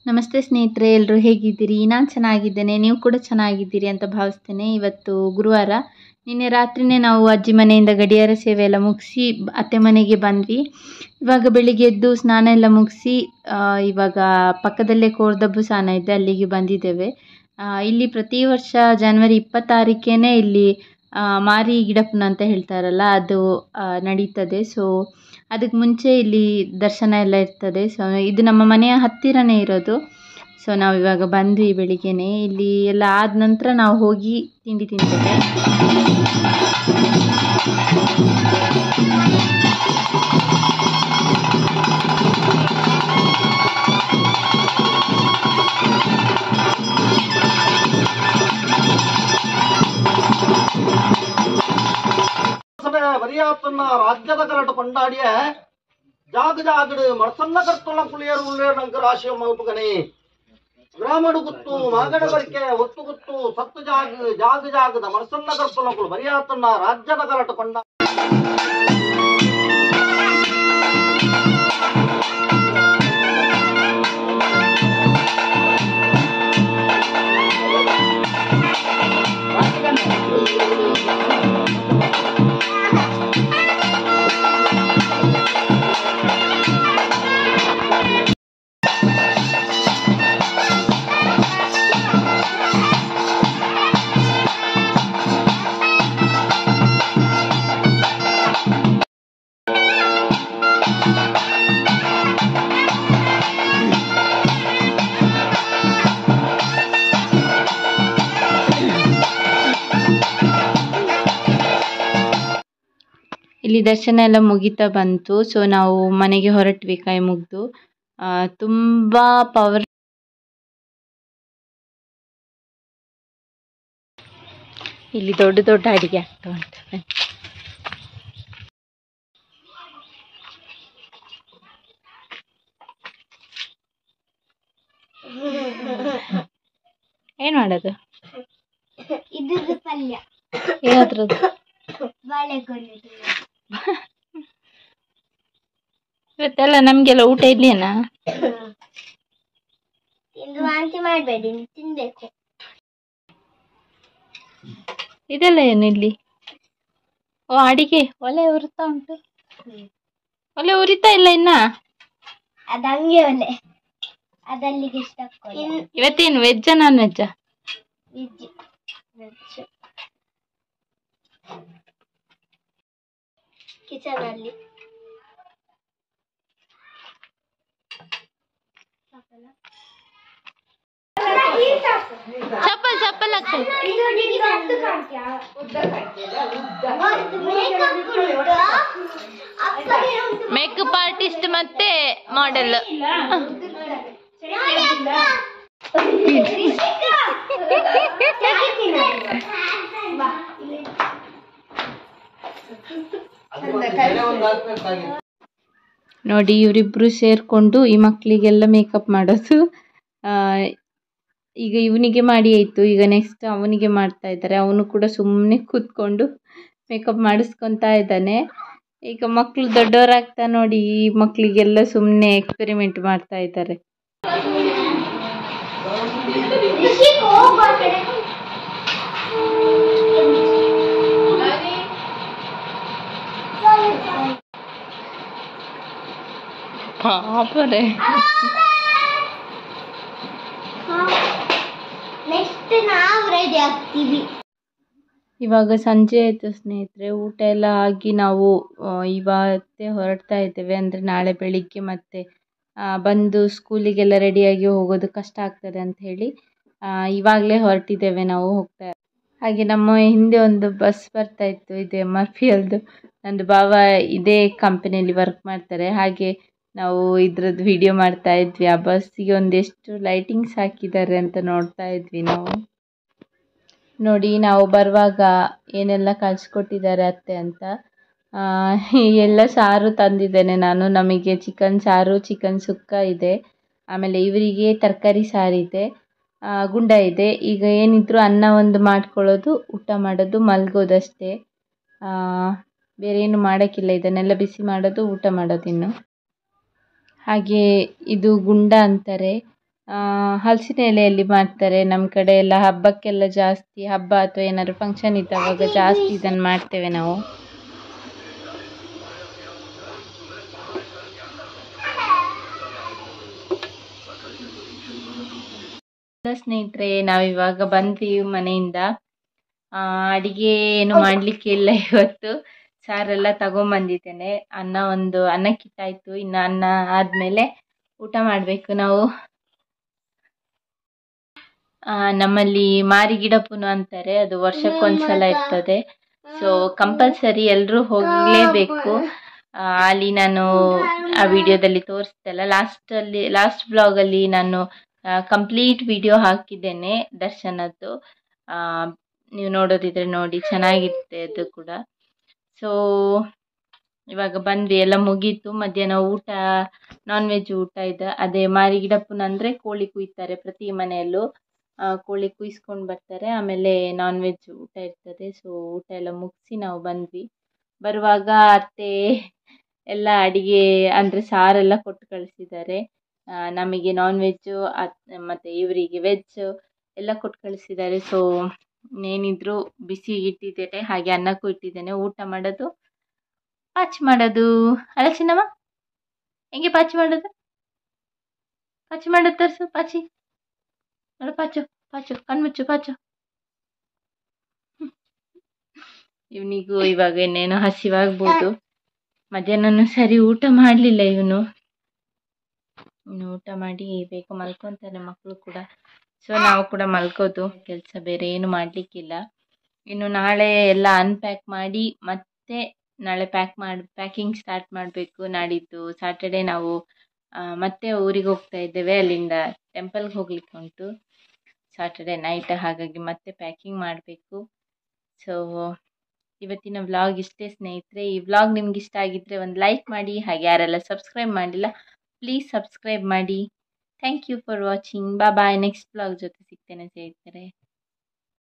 ನಮಸ್ತೆ ಸ್ನೇಹಿತರೆ ಎಲ್ಲರೂ ಹೇಗಿದ್ದೀರಿ ನಾನು ಚೆನ್ನಾಗಿದ್ದೇನೆ ನೀವು ಕೂಡ ಚೆನ್ನಾಗಿದ್ದೀರಿ ಅಂತ ಭಾವಿಸ್ತೇನೆ ಇವತ್ತು ಗುರುವಾರ ನಿನ್ನೆ ರಾತ್ರಿಯೇ ನಾವು ಅಜ್ಜಿ ಮನೆಯಿಂದ ಗಡಿಯಾರ ಸೇವೆ ಎಲ್ಲ ಮುಗಿಸಿ ಅತ್ತೆ ಮನೆಗೆ ಬಂದ್ವಿ ಇವಾಗ ಬೆಳಿಗ್ಗೆ ಎದ್ದು ಸ್ನಾನ ಎಲ್ಲ ಮುಗಿಸಿ ಇವಾಗ ಪಕ್ಕದಲ್ಲೇ ಕೋರ್ದಬ್ಬು ಸ್ನಾನ ಇದೆ ಅಲ್ಲಿಗೆ ಬಂದಿದ್ದೇವೆ ಇಲ್ಲಿ ಪ್ರತಿ ವರ್ಷ ಜನವರಿ ಇಪ್ಪತ್ತಾರಕ್ಕೇ ಇಲ್ಲಿ ಮಾರಿ ಗಿಡಪ್ಪನ ಅಂತ ಹೇಳ್ತಾರಲ್ಲ ಅದು ನಡೀತದೆ ಸೊ ಅದಕ್ಕೆ ಮುಂಚೆ ಇಲ್ಲಿ ದರ್ಶನ ಎಲ್ಲ ಇರ್ತದೆ ಸೊ ಇದು ನಮ್ಮ ಮನೆಯ ಹತ್ತಿರನೇ ಇರೋದು ಸೊ ನಾವು ಇವಾಗ ಬಂದ್ವಿ ಬೆಳಿಗ್ಗೆನೆ ಇಲ್ಲಿ ಎಲ್ಲ ಆದ ನಂತರ ನಾವು ಹೋಗಿ ತಿಂಡಿ ತಿಂತೇವೆ ಸಭೆ ವರಿಯಾತನ್ನ ರಾಜ್ಯದ ಕರಟ ಕೊಂಡಾಡಿಯ ಜಾಗ ಜಾಗಡು ಮಡಸನ್ನ ಕರ್ತೊಳ ಕುಳಿಯರು ಉಳ್ಳೇನಂಕ ರಾಶಿಯ ಮಲ್ಪಗನೆ ಗ್ರಾಮಡು ಗುತ್ತು ಮಾಗಡ ಬರಿಕೆ ಒತ್ತು ಗುತ್ತು ಸತ್ತು ಜಾಗ ಜಾಗ ಜಾಗದ ಮಡಸನ್ನ ಕರ್ತೊಳ ವರಿಯಾತನ್ನ ರಾಜ್ಯದ ಕರಟ ಕೊಂಡ ಇಲ್ಲಿ ದರ್ಶನ ಎಲ್ಲ ಮುಗಿತಾ ಬಂತು ಸೊ ನಾವು ಮನೆಗೆ ಹೊರಟ್ವಿ ಕೈ ಮುಗಿದು ತುಂಬ ಪವರ್ ಇಲ್ಲಿ ದೊಡ್ಡ ದೊಡ್ಡ ಅಡಿಗೆ ಆಗ್ತಾ ಉಂಟು ಏನು ಮಾಡೋದು ಇದ್ರದ್ದು ಪಲ್ಯ ಏನಾದ್ರದ್ದು ಬಾಳೆಗೊನೆದು ಇವತ್ತೆಲ್ಲ ನಮಗೆಲ್ಲ ಊಟ ಇಲ್ಲೇನಾ ತಿಂದು ವಾಂತಿ ಮಾಡಬೇಡಿ ತಿನ್ಬೇಕು ಇದೆಲ್ಲ ಏನು ಇಲ್ಲಿ ಓ ಅಡಿಗೆ ಒಲೆ ಉರಿತಾ ಉಂಟು ಒಲೆ ಉರಿತಾ ಇಲ್ಲ ಇನ್ನ ಅದು ಹಂಗೆ ಒಲೆ ಅದಲ್ಲಿಗೆ ಇಷ್ಟ ಇವತ್ತೇನು ವೆಜ್ಜಾ ನಾನ್ ವೆಜ್ಜಾ ವೆಜ್ ವೆಜ್ ಕಿಚನ್ ಅಲ್ಲಿ ಚಪ್ಪಲ್ ಚಪ್ಪಲ್ ಹಾಕ್ತಾರೆ ಮೇಕಪ್ ಆರ್ಟಿಸ್ಟ್ ಮತ್ತೆ ಮಾಡೆಲ್ ನೋಡಿ ಇವರಿಬ್ರು ಸೇರ್ಕೊಂಡು ಈ ಮಕ್ಕಳಿಗೆಲ್ಲ ಮೇಕಪ್ ಮಾಡೋದು ಆ, ಈಗ ಇವನಿಗೆ ಮಾಡಿ ಆಯಿತು ಈಗ ನೆಕ್ಸ್ಟ್ ಅವನಿಗೆ ಮಾಡ್ತಾ ಇದ್ದಾರೆ ಅವನು ಕೂಡ ಸುಮ್ಮನೆ ಕೂತ್ಕೊಂಡು ಮೇಕಪ್ ಮಾಡಿಸ್ಕೊತಾ ಇದ್ದಾನೆ ಈಗ ಮಕ್ಕಳು ದೊಡ್ಡವರಾಗ್ತಾ ನೋಡಿ ಈ ಮಕ್ಕಳಿಗೆಲ್ಲ ಸುಮ್ಮನೆ ಎಕ್ಸ್ಪೆರಿಮೆಂಟ್ ಮಾಡ್ತಾ ಇದ್ದಾರೆ ಪಾಪರೇ ನೆಕ್ಸ್ಟ್ ನಾವು ರೆಡಿ ಆಗ್ತೀವಿ ಇವಾಗ ಸಂಜೆ ಆಯಿತು ಸ್ನೇಹಿತರೆ ಊಟ ಎಲ್ಲ ಆಗಿ ನಾವು ಆ, ಇವತ್ತೇ ಹೊರಡ್ತಾ ಇದ್ದೇವೆ ಅಂದರೆ ನಾಳೆ ಬೆಳಿಗ್ಗೆ ಮತ್ತೆ ಆ, ಬಂದು ಸ್ಕೂಲಿಗೆಲ್ಲ ರೆಡಿಯಾಗಿ ಹೋಗೋದು ಕಷ್ಟ ಆಗ್ತದೆ ಅಂತ ಹೇಳಿ ಇವಾಗಲೇ ಹೊರಟಿದ್ದೇವೆ ನಾವು ಹೋಗ್ತಾ ಹಾಗೆ ನಮ್ಮ ಹಿಂದೆ ಒಂದು ಬಸ್ ಬರ್ತಾ ಇತ್ತು ಇದೆ ಎಮ್ ಆರ್ ಪಿ ಅಲ್ದು ನಂದು ಭಾವ ಇದೇ ಕಂಪನಿಯಲ್ಲಿ ವರ್ಕ್ ಮಾಡ್ತಾರೆ ಹಾಗೆ ನಾವು ಇದ್ರದ್ದು ವಿಡಿಯೋ ಮಾಡ್ತಾ ಇದ್ವಿ ಆ ಬಸ್ಸಿಗೆ ಒಂದೆಷ್ಟು ಲೈಟಿಂಗ್ಸ್ ಹಾಕಿದ್ದಾರೆ ಅಂತ ನೋಡ್ತಾ ಇದ್ವಿ ನಾವು ನೋಡಿ ನಾವು ಬರುವಾಗ ಏನೆಲ್ಲ ಕಳಿಸ್ಕೊಟ್ಟಿದ್ದಾರೆ ಅತ್ತೆ ಅಂತ ಆ, ಎಲ್ಲ ಸಾರು ತಂದಿದ್ದೇನೆ ನಾನು ನಮಗೆ ಚಿಕನ್ ಸಾರು ಚಿಕನ್ ಸುಕ್ಕ ಇದೆ ಆಮೇಲೆ ಇವರಿಗೆ ತರಕಾರಿ ಸಾರಿದೆ ಆ, ಗುಂಡ ಇದೆ ಈಗ ಏನಿದ್ರು ಅನ್ನ ಒಂದು ಮಾಡ್ಕೊಳ್ಳೋದು ಊಟ ಮಾಡೋದು ಮಲಗೋದಷ್ಟೇ ಬೇರೆ ಏನು ಮಾಡೋಕ್ಕಿಲ್ಲ ಇದನ್ನೆಲ್ಲ ಬಿಸಿ ಮಾಡೋದು ಊಟ ಮಾಡೋದು ಇನ್ನು ಹಾಗೆ ಇದು ಗುಂಡ ಅಂತಾರೆ ಆ, ಹಲಸಿನ ಎಲೆಯಲ್ಲಿ ಮಾಡ್ತಾರೆ ನಮ್ಮ ಕಡೆ ಎಲ್ಲ ಹಬ್ಬಕ್ಕೆಲ್ಲ ಜಾಸ್ತಿ ಹಬ್ಬ ಅಥವಾ ಏನಾದ್ರು ಫಂಕ್ಷನ್ ಇದ್ದಾವಾಗ ಜಾಸ್ತಿ ಇದನ್ನು ಮಾಡ್ತೇವೆ ನಾವು ಹಲೋ ಸ್ನೇಹಿತರೆ ನಾವಿವಾಗ ಬಂದ್ವಿ ಮನೆಯಿಂದ ಆ, ಅಡಿಗೆ ಏನು ಮಾಡಲಿಕ್ಕೆ ಇಲ್ಲ ಇವತ್ತು ಸಾರೆಲ್ಲ ತಗೊಂಬಂದಿದ್ದೇನೆ ಅನ್ನ ಒಂದು ಅನ್ನಕ್ಕಿಟ್ಟಾಯ್ತು ಇನ್ನು ಅನ್ನ ಆದಮೇಲೆ ಊಟ ಮಾಡಬೇಕು ನಾವು ಆ, ನಮ್ಮಲ್ಲಿ ಮಾರಿಗಿಡ ಪುನು ಅಂತಾರೆ ಅದು ವರ್ಷಕ್ಕೊಂದ್ಸಲ ಇರ್ತದೆ ಸೊ ಕಂಪಲ್ಸರಿ ಎಲ್ಲರೂ ಹೋಗಲೇಬೇಕು ಆ, ಅಲ್ಲಿ ನಾನು ಆ ವಿಡಿಯೋದಲ್ಲಿ ತೋರಿಸ್ತಲ್ಲ ಲಾಸ್ಟಲ್ಲಿ ಲಾಸ್ಟ್ ಬ್ಲಾಗಲ್ಲಿ ನಾನು ಕಂಪ್ಲೀಟ್ ವಿಡಿಯೋ ಹಾಕಿದ್ದೇನೆ ದರ್ಶನದ್ದು ಆ, ನೀವು ನೋಡೋದಿದ್ರೆ ನೋಡಿ ಚೆನ್ನಾಗಿರುತ್ತೆ ಅದು ಕೂಡ ಸೊ ಇವಾಗ ಬಂದ್ವಿ ಎಲ್ಲ ಮುಗೀತು ಮಧ್ಯಾಹ್ನ ಊಟ ನಾನ್ ವೆಜ್ ಊಟ ಇದೆ ಅದೇ ಮಾರಿಗಿಡಪ್ಪನ ಅಂದರೆ ಕೋಳಿ ಕುಯ್ತಾರೆ ಪ್ರತಿ ಮನೆಯಲ್ಲೂ ಆ, ಕೋಳಿ ಕುಯ್ಸ್ಕೊಂಡು ಬರ್ತಾರೆ ಆಮೇಲೆ ನಾನ್ ವೆಜ್ ಊಟ ಇರ್ತದೆ ಸೊ ಊಟ ಎಲ್ಲ ಮುಗಿಸಿ ನಾವು ಬಂದ್ವಿ ಬರುವಾಗ ಅತ್ತೆ ಎಲ್ಲ ಅಡಿಗೆ ಅಂದರೆ ಸಾರೆಲ್ಲ ಕೊಟ್ಟು ಕಳಿಸಿದ್ದಾರೆ ಆ, ನಮಗೆ ನಾನ್ ವೆಜ್ಜು ಮತ್ತು ಇವರಿಗೆ ವೆಜ್ ಎಲ್ಲ ಕೊಟ್ಟು ಕಳಿಸಿದ್ದಾರೆ ಸೊ ಏನಿದ್ರು ಬಿಸಿಗೆ ಇಟ್ಟಿದ್ದೇನೆ ಹಾಗೆ ಅನ್ನಕ್ಕೂ ಇಟ್ಟಿದ್ದೇನೆ ಊಟ ಮಾಡೋದು ಪಾಚ್ ಮಾಡೋದು ಅಲ್ಲ ಚಿನ್ನಮ್ಮ ಹೆಂಗೆ ಪಾಚಿ ಮಾಡೋದು ಪಾಚಿ ಮಾಡೋದು ತೋರಿಸು ಪಾಚಿ ನೋಡು ಪಾಚು ಪಾಚು ಕಣ್ಮುಚ್ಚು ಪಾಚು ಇವನಿಗೂ ಇವಾಗ ಇನ್ನೇನೋ ಹಸಿವಾಗ್ಬೋದು ಮಧ್ಯಾಹ್ನನೂ ಸರಿ ಊಟ ಮಾಡಲಿಲ್ಲ ಇವನು ಇನ್ನು ಊಟ ಮಾಡಿ ಬೇಗ ಮಲ್ಕೊತಾನೆ ಮಕ್ಕಳು ಕೂಡ ಸೊ ನಾವು ಕೂಡ ಮಲ್ಕೋದು ಕೆಲಸ ಬೇರೆ ಏನು ಮಾಡಲಿಕ್ಕಿಲ್ಲ ಇನ್ನು ನಾಳೆ ಎಲ್ಲ ಅನ್ಪ್ಯಾಕ್ ಮಾಡಿ ಮತ್ತೆ ನಾಳೆ ಪ್ಯಾಕ್ ಮಾಡಿ ಪ್ಯಾಕಿಂಗ್ ಸ್ಟಾರ್ಟ್ ಮಾಡಬೇಕು ನಾಡಿದ್ದು ಸಾಟರ್ಡೆ ನಾವು ಆ, ಮತ್ತೆ ಊರಿಗೆ ಹೋಗ್ತಾ ಇದ್ದೇವೆ ಅಲ್ಲಿಂದ ಟೆಂಪಲ್ಗೆ ಹೋಗ್ಲಿಕ್ಕೆ ಉಂಟು ಸಾಟರ್ಡೆ ನೈಟ್ ಹಾಗಾಗಿ ಮತ್ತೆ ಪ್ಯಾಕಿಂಗ್ ಮಾಡಬೇಕು ಸೊ ಇವತ್ತಿನ ವ್ಲಾಗ್ ಇಷ್ಟೇ ಸ್ನೇಹಿತರೆ ಈ ವ್ಲಾಗ್ ನಿಮ್ಗೆ ಇಷ್ಟ ಆಗಿದ್ದರೆ ಒಂದು ಲೈಕ್ ಮಾಡಿ ಹಾಗೆ ಯಾರೆಲ್ಲ ಸಬ್ಸ್ಕ್ರೈಬ್ ಮಾಡಿಲ್ಲ ಪ್ಲೀಸ್ ಸಬ್ಸ್ಕ್ರೈಬ್ ಮಾಡಿ ಥ್ಯಾಂಕ್ ಯು ಫಾರ್ ವಾಚಿಂಗ್ ಬಾ ಬಾಯ್ ನೆಕ್ಸ್ಟ್ ವ್ಲಾಗ್ ಜೊತೆ ಸಿಗ್ತೇನೆ ಸ್ನೇಹಿತರೆ